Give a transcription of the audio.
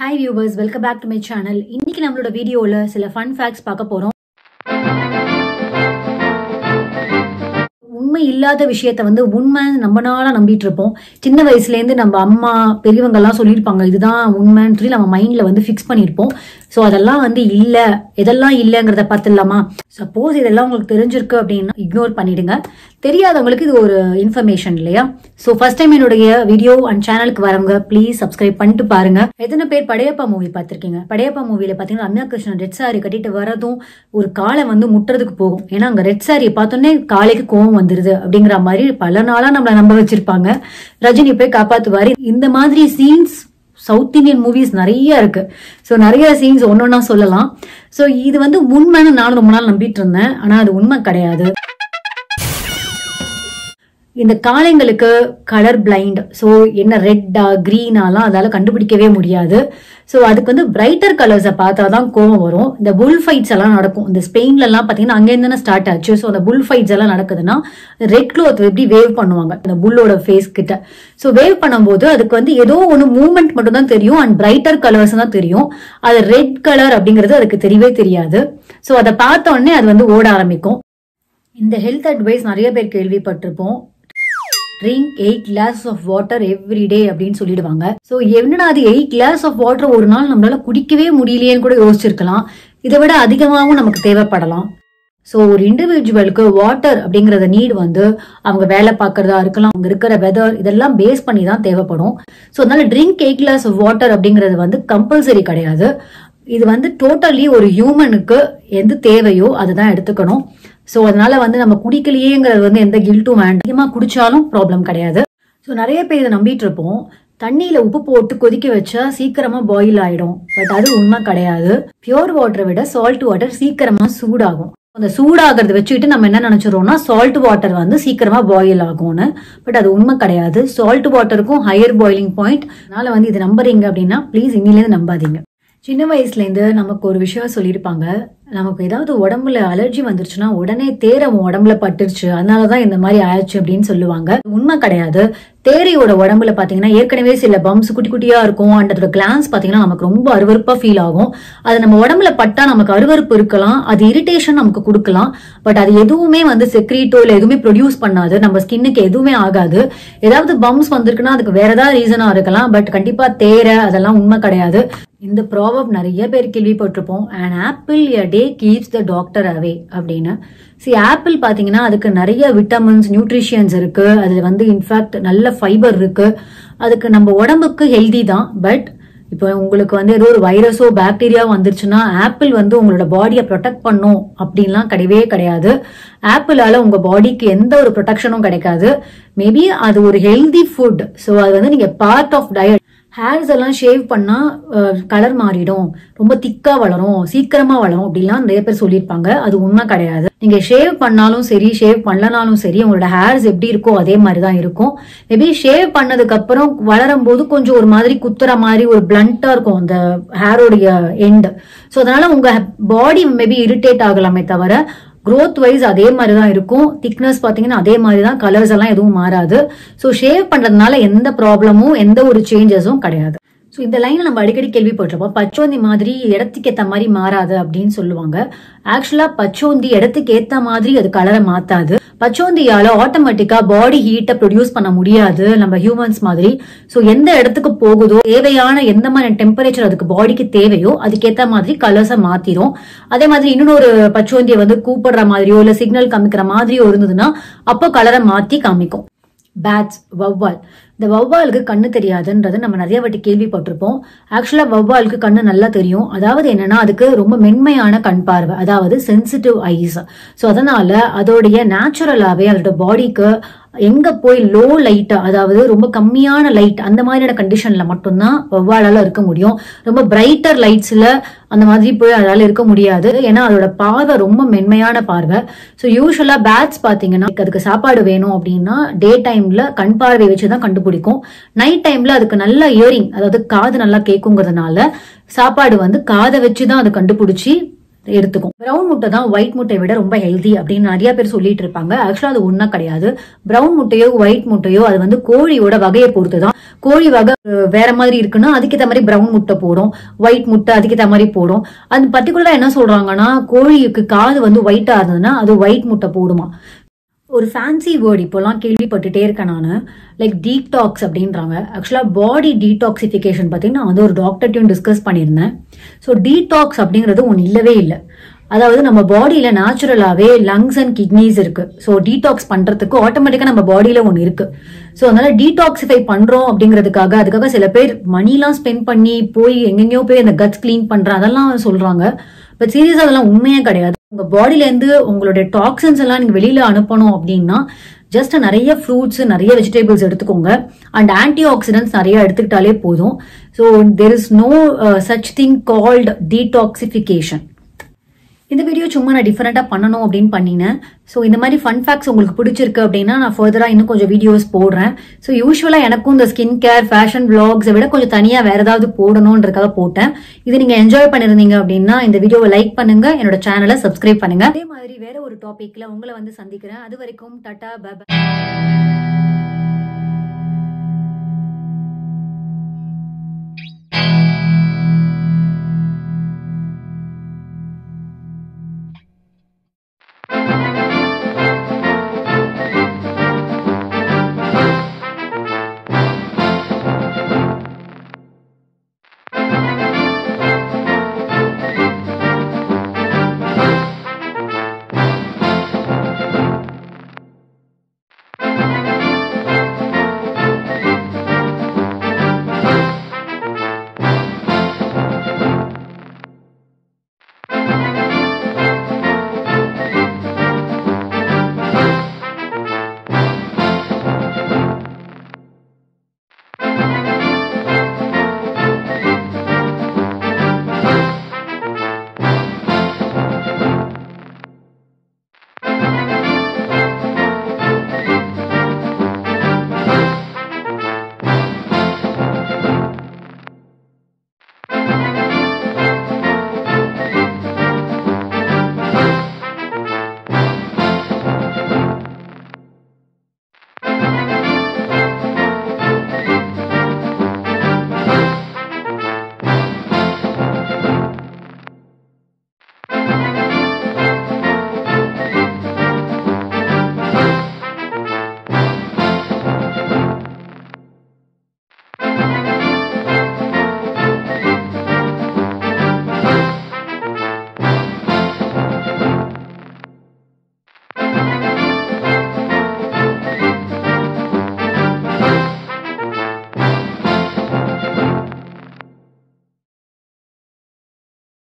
hi viewers welcome back to my channel இன்னைக்கு நம்மளோட வீடியோவில் சில ஃபன் ஃபேக்ட்ஸ் பார்க்க போகிறோம் உண்மை இல்லாத விஷயத்த வந்து உண்மை நம்ம நாளா நம்பிட்டு இருப்போம் சின்ன வயசுலேருந்து நம்ம அம்மா பெரியவங்க எல்லாம் சொல்லியிருப்பாங்க இதுதான் உண்மைன்னு சொல்லி நம்ம மைண்ட்ல வந்து ஃபிக்ஸ் பண்ணியிருப்போம் ஸோ அதெல்லாம் வந்து இல்லை எதெல்லாம் இல்லைங்கிறத பார்த்துடலாமா சப்போஸ் இதெல்லாம் உங்களுக்கு தெரிஞ்சிருக்கு அப்படின்னா இக்னோர் பண்ணிடுங்க தெரியாதவங்களுக்கு இது ஒரு இன்ஃபர்மேஷன் இல்லையா ஸோ ஃபர்ஸ்ட் டைம் என்னுடைய வீடியோ அண்ட் சேனலுக்கு வரவங்க ப்ளீஸ் சப்ஸ்கிரைப் பண்ணிட்டு பாருங்க எத்தனை பேர் படையப்பா மூவி பார்த்திருக்கீங்க படையப்பா மூவில பார்த்தீங்கன்னா ரம்யா கிருஷ்ணன் ரெட் சாரி கட்டிட்டு வரதும் ஒரு காலை வந்து முட்டுறதுக்கு போகும் ஏன்னா அங்க ரெட் சாரியை பார்த்தோன்னே காலைக்கு கோவம் வந்துருது அப்படிங்கிற மாதிரி பல நாளா நம்மள நம்ப வச்சிருப்பாங்க ரஜினி போய் காப்பாத்துவாரு இந்த மாதிரி சீன்ஸ் சவுத் இந்தியன் மூவிஸ் நிறைய இருக்கு ஸோ நிறைய சீன்ஸ் ஒன்னொன்னா சொல்லலாம் ஸோ இது வந்து உண்மைன்னு நானும் ரொம்ப நாள் நம்பிட்டு இருந்தேன் ஆனா அது உண்மை கிடையாது இந்த காளைங்களுக்கு கலர் பிளைண்ட் ஸோ என்ன ரெட்டா கிரீனாலாம் அதால கண்டுபிடிக்கவே முடியாது ஸோ அதுக்கு வந்து பிரைட்டர் கலர்ஸை பார்த்தா தான் கோவம் வரும் இந்த புல் ஃபைட்ஸ் எல்லாம் நடக்கும் இந்த ஸ்பெயின்ல எல்லாம் பார்த்தீங்கன்னா அங்கேருந்து தானே ஸ்டார்ட் ஆச்சு ஸோ அந்த புல் ஃபைட்ஸ் எல்லாம் நடக்குதுன்னா ரெட் க்ளோத் எப்படி வேவ் பண்ணுவாங்க அந்த புல்லோட ஃபேஸ் கிட்ட ஸோ வேவ் பண்ணும்போது அதுக்கு வந்து ஏதோ ஒன்று மூவ்மெண்ட் மட்டும் தான் தெரியும் அண்ட் பிரைட்டர் கலர்ஸ் தான் தெரியும் அது ரெட் கலர் அப்படிங்கிறது அதுக்கு தெரியவே தெரியாது ஸோ அதை பார்த்த உடனே அது வந்து ஓட ஆரம்பிக்கும் இந்த ஹெல்த் அட்வைஸ் நிறைய பேர் கேள்விப்பட்டிருப்போம் drink eight glass of water every day அப்படின்னு சொல்லிடுவாங்க ஸோ என்னடா அது எயிட் கிளாஸ் ஆஃப் வாட்டர் ஒரு நாள் நம்மளால குடிக்கவே முடியலையேன்னு கூட யோசிச்சிருக்கலாம் இதை விட அதிகமாகவும் நமக்கு தேவைப்படலாம் ஸோ ஒரு இண்டிவிஜுவலுக்கு வாட்டர் அப்படிங்கறத நீட் வந்து அவங்க வேலை பார்க்கறதா இருக்கலாம் அவங்க இருக்கிற வெதர் இதெல்லாம் பேஸ் பண்ணி தான் தேவைப்படும் ஸோ அதனால drink eight glass of water அப்படிங்கிறது வந்து கம்பல்சரி கிடையாது இது வந்து டோட்டலி ஒரு ஹியூமனுக்கு எந்த தேவையோ அதுதான் எடுத்துக்கணும் ஸோ அதனால வந்து நம்ம குடிக்கலையேங்கிறது வந்து எந்த கில்ட்டும் வேண்டாம் அதிகமாக குடிச்சாலும் ப்ராப்ளம் கிடையாது ஸோ நிறைய பேர் இதை நம்பிட்டு இருப்போம் தண்ணியில உப்பு போட்டு கொதிக்க வச்சா சீக்கிரமா பாயில் ஆயிடும் பட் அது உண்மை கிடையாது பியோர் வாட்டரை விட சால்ட் வாட்டர் சீக்கிரமா சூடாகும் அந்த சூடாகிறத வச்சுக்கிட்டு நம்ம என்ன நினைச்சிரோம்னா சால்ட் வாட்டர் வந்து சீக்கிரமா பாயில் ஆகும்னு பட் அது உண்மை கிடையாது சால்ட் வாட்டருக்கும் ஹையர் பாயிலிங் பாயிண்ட் அதனால வந்து இது நம்புறீங்க அப்படின்னா ப்ளீஸ் இன்னிலேருந்து நம்பாதீங்க சின்ன வயசுலேருந்து நமக்கு ஒரு விஷயம் சொல்லியிருப்பாங்க நமக்கு ஏதாவது உடம்புல அலர்ஜி வந்துருச்சுன்னா உடனே தேரை உன் உடம்புல பட்டுருச்சு அதனாலதான் இந்த மாதிரி ஆயிடுச்சு அப்படின்னு சொல்லுவாங்க உண்மை கிடையாது தேரையோட உடம்புல பாத்தீங்கன்னா ஏற்கனவே சில பம்ப்ஸ் குட்டி குட்டியா இருக்கும் அண்ட் அதோட கிளான்ஸ் பாத்தீங்கன்னா நமக்கு ரொம்ப அருவருப்பா ஃபீல் ஆகும் அது நம்ம உடம்புல பட்டா நமக்கு அருவருப்பு இருக்கலாம் அது இரிட்டேஷன் நமக்கு கொடுக்கலாம் பட் அது எதுவுமே வந்து செக்ரீட்டோ இல்ல எதுவுமே ப்ரொடியூஸ் பண்ணாது நம்ம ஸ்கின்னுக்கு எதுவுமே ஆகாது ஏதாவது பம்ப்ஸ் வந்திருக்குன்னா அதுக்கு வேற ஏதாவது ரீசனா இருக்கலாம் பட் கண்டிப்பா தேரை அதெல்லாம் உண்மை கிடையாது இந்த ப்ராபப் நிறைய பேர் கேள்விப்பட்டிருப்போம் and apple a day keeps the doctor away அப்படின்னு சி ஆப்பிள் பார்த்தீங்கன்னா அதுக்கு நிறைய விட்டமின்ஸ் நியூட்ரிஷியன்ஸ் இருக்கு அதில் வந்து இன்ஃபேக்ட் நல்ல ஃபைபர் இருக்கு அதுக்கு நம்ம உடம்புக்கு ஹெல்தி தான் பட் இப்போ உங்களுக்கு வந்து ஏதோ ஒரு வைரஸோ பாக்டீரியா வந்துருச்சுன்னா ஆப்பிள் வந்து உங்களோட பாடியை ப்ரொடெக்ட் பண்ணும் அப்படின்லாம் கிடையவே கிடையாது ஆப்பிளால உங்க பாடிக்கு எந்த ஒரு ப்ரொடெக்ஷனும் கிடைக்காது மேபி அது ஒரு ஹெல்தி ஃபுட் ஸோ அது வந்து நீங்க பார்ட் ஆஃப் டயட் ஹேர்ஸ் எல்லாம் ஷேவ் பண்ணா கலர் மாறிடும் ரொம்ப திக்கா வளரும் சீக்கிரமா வளரும் அப்படிலாம் நிறைய பேர் சொல்லியிருப்பாங்க அது உண்மை கிடையாது நீங்க ஷேவ் பண்ணாலும் சரி ஷேவ் பண்ணலனாலும் சரி உங்களோட ஹேர்ஸ் எப்படி இருக்கோ அதே மாதிரி தான் இருக்கும் மேபி ஷேவ் பண்ணதுக்கு அப்புறம் வளரும் போது கொஞ்சம் ஒரு மாதிரி குத்துற மாதிரி ஒரு பிளண்டா இருக்கும் அந்த ஹேரோடைய எண்ட் ஸோ அதனால உங்க பாடி மேபி இரிட்டேட் ஆகலாமே தவிர growth வைஸ் அதே மாதிரி தான் இருக்கும் திக்னஸ் பார்த்தீங்கன்னா அதே மாதிரி தான் கலர்ஸ் எல்லாம் எதுவும் மாறாது ஸோ ஷேவ் பண்றதுனால எந்த ப்ராப்ளமும் எந்த ஒரு சேஞ்சஸும் கிடையாது ஸோ இந்த லைனை நம்ம அடிக்கடி கேள்விப்பட்டிருப்போம் பச்சோந்தி மாதிரி இடத்துக்கு ஏற்ற மாதிரி மாறாது அப்படின்னு சொல்லுவாங்க ஆக்சுவலா பச்சோந்தி இடத்துக்கு ஏற்ற மாதிரி அது கலரை மாத்தாது பச்சோந்தியால ஆட்டோமேட்டிக்கா பாடி ஹீட்டை ப்ரொடியூஸ் பண்ண முடியாது நம்ம ஹியூமன்ஸ் மாதிரி ஸோ எந்த இடத்துக்கு போகுதோ தேவையான எந்த மாதிரி டெம்பரேச்சர் அதுக்கு பாடிக்கு தேவையோ அதுக்கேற்ற மாதிரி கலர்ஸை மாத்திரும் அதே மாதிரி இன்னொரு பச்சோந்தியை வந்து கூப்பிடுற மாதிரியோ இல்ல சிக்னல் காமிக்கிற மாதிரியோ இருந்ததுன்னா அப்போ கலரை மாத்தி காமிக்கும் பேட்ஸ் வவ்வால் இந்த வவ்வாலுக்கு கண்ணு தெரியாதுன்றது நம்ம நிறைய வாட்டி கேள்விப்பட்டிருப்போம் ஆக்சுவலா வவ்வாலுக்கு கண்ணு நல்லா தெரியும் அதாவது என்னன்னா அதுக்கு ரொம்ப மென்மையான கண் பார்வை அதாவது சென்சிட்டிவ் ஐஸ் ஸோ அதனால அதோடைய நேச்சுரலாவே அதோட பாடிக்கு எங்க போய் லோ லைட் அதாவது ரொம்ப கம்மியான லைட் அந்த மாதிரியான கண்டிஷன்ல மட்டும்தான் வவ்வாலால இருக்க முடியும் ரொம்ப பிரைட்டர் லைட்ஸ்ல அந்த மாதிரி போய் அதால இருக்க முடியாது ஏன்னா அதோட பார்வை ரொம்ப மென்மையான பார்வை ஸோ யூஸ்வலா பேட்ஸ் பாத்தீங்கன்னா அதுக்கு சாப்பாடு வேணும் அப்படின்னா டே டைம்ல கண் பார்வை வச்சுதான் கண்டுபிடிக்கும் நைட் டைம்ல அதுக்கு நல்ல இயரிங் அதாவது காது நல்லா கேட்குங்கிறதுனால சாப்பாடு வந்து காதை வச்சுதான் அது கண்டுபிடிச்சி எடுத்துக்கும் பிரவுன் முட்டை தான் ஒயிட் முட்டையை விட ரொம்ப ஹெல்தி அப்படின்னு நிறைய பேர் சொல்லிட்டு இருப்பாங்க ஆக்சுவலா அது ஒன்றா கிடையாது பிரவுன் முட்டையோ ஒயிட் முட்டையோ அது வந்து கோழியோட வகையை பொறுத்து தான் கோழி வகை அஹ், வேற மாதிரி இருக்குன்னா அதுக்கேற்ற மாதிரி பிரவுன் முட்டை போடும் ஒயிட் முட்டை அதுக்கேற்ற மாதிரி போடும் அது பர்டிகுலரா என்ன சொல்றாங்கன்னா கோழிக்கு காது வந்து ஒயிட்டா இருந்ததுன்னா அது ஒயிட் முட்டை போடுமா ஒரு ஃபேன்சி வேர்ட் இப்போலாம் கேள்விப்பட்டுட்டே இருக்கேன் நான் லைக் டீடாக்ஸ் அப்படின்றாங்க ஆக்சுவலாக பாடி டீடாக்சிஃபிகேஷன் பற்றி நான் வந்து ஒரு டாக்டர்ட்டையும் டிஸ்கஸ் பண்ணியிருந்தேன் ஸோ டீடாக்ஸ் அப்படிங்கிறது ஒன்று இல்லவே இல்லை அதாவது நம்ம பாடியில நேச்சுரலாவே லங்ஸ் அண்ட் கிட்னிஸ் இருக்கு ஸோ டீடாக்ஸ் பண்றதுக்கு ஆட்டோமேட்டிக்கா நம்ம பாடியில ஒன்று இருக்கு ஸோ அதனால டீடாக்சிஃபை பண்றோம் அப்படிங்கிறதுக்காக அதுக்காக சில பேர் மணிலாம் ஸ்பெண்ட் பண்ணி போய் எங்கெங்கயோ போய் அந்த கட்ஸ் க்ளீன் பண்றேன் அதெல்லாம் சொல்றாங்க பட் சீரியஸா அதெல்லாம் உண்மையே கிடையாது உங்க பாடியில இருந்து உங்களுடைய டாக்ஸின்ஸ் எல்லாம் நீங்க வெளியில அனுப்பணும் அப்படின்னா ஜஸ்ட் நிறைய ஃப்ரூட்ஸ் நிறைய வெஜிடபிள்ஸ் எடுத்துக்கோங்க அண்ட் ஆன்டி ஆக்சிடென்ட்ஸ் நிறைய எடுத்துக்கிட்டாலே போதும் so there is no such thing called detoxification இந்த வீடியோ சும்மா நான் டிஃபரெண்டாக பண்ணணும் அப்படின்னு பண்ணினேன் ஸோ இந்த மாதிரி ஃபன் ஃபேக்ட்ஸ் உங்களுக்கு பிடிச்சிருக்கு அப்படின்னா நான் ஃபர்தராக இன்னும் கொஞ்சம் வீடியோஸ் போடுறேன் ஸோ யூஸ்வலாக எனக்கும் இந்த ஸ்கின் கேர் ஃபேஷன் vlogs-அ விட கொஞ்சம் தனியாக வேற ஏதாவது போடணுன்றதுக்காக போட்டேன் இது நீங்கள் என்ஜாய் பண்ணிருந்தீங்க அப்படின்னா இந்த வீடியோவை லைக் பண்ணுங்க என்னோட சேனலை சப்ஸ்கிரைப் பண்ணுங்க அதே மாதிரி வேற ஒரு டாபிக்ல உங்களை வந்து சந்திக்கிறேன் அது வரைக்கும் டாடா பை